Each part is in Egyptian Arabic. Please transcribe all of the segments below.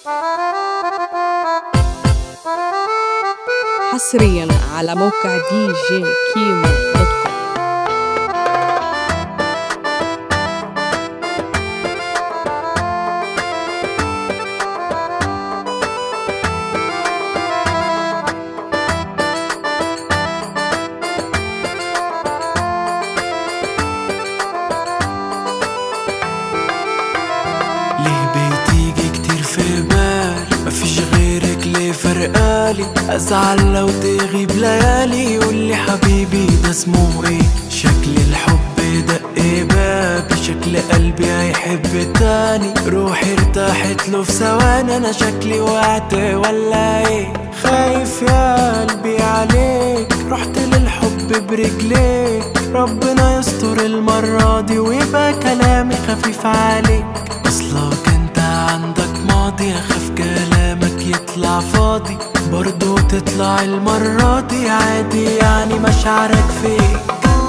حصريا على موقع دي جي كيمو دوت كوم ليه بتيجي كتير في بالي مفيش غيرك ليه فرقالي ازعل لو تغيب ليالي يقولي حبيبي ده اسمه ايه شكل الحب دق بابي شكل قلبي هيحب تاني روحي ارتاحت له في ثواني انا شكلي وقعت ولا ايه خايف يا قلبي عليك رحت للحب برجليك ربنا يستر المرة دي ويبقى كلامي خفيف عليك اصلك انت عندك ماضي اخاف كلامك يطلع فاضي برضو تطلع المرة دي عادي يعني مشاعرك فيك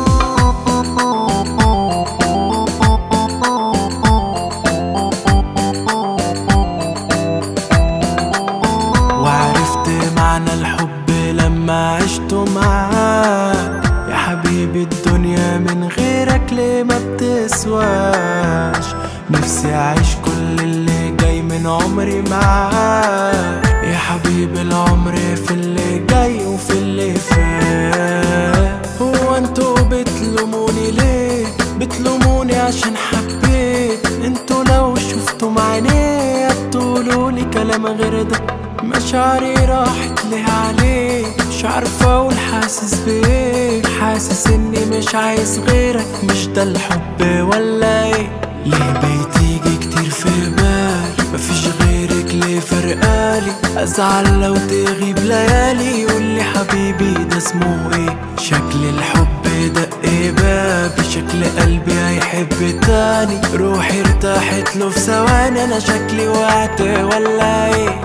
وعرفت معنى الحب لما عشت معاك يا حبيبي الدنيا من غيرك ليه ما بتسواش نفسي اعيش كل اللي جاي من عمري معاك يا حبيبي العمر في اللي جاي وفي اللي فات هو انتوا بتلوموني ليه بتلوموني عشان حبيت انتوا لو شفتوا عينيا بتقولولي كلام غير ده مشاعري راحت ليه عليك مش عارفة اقول حاسس بايه حاسس اني مش عايز غيرك مش ده الحب ولا ايه ليه بتيجي كتير في بالي مفيش غيرك ليه فرقالي ازعل لو تغيب ليالي يقولي حبيبي ده اسمه ايه شكل الحب دق بابي شكل قلبي هيحب تاني روحي ارتاحت له في ثواني انا شكلي وقعت ولا ايه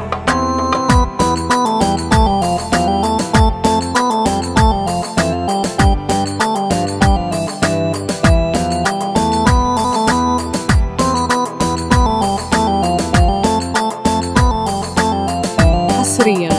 حصريا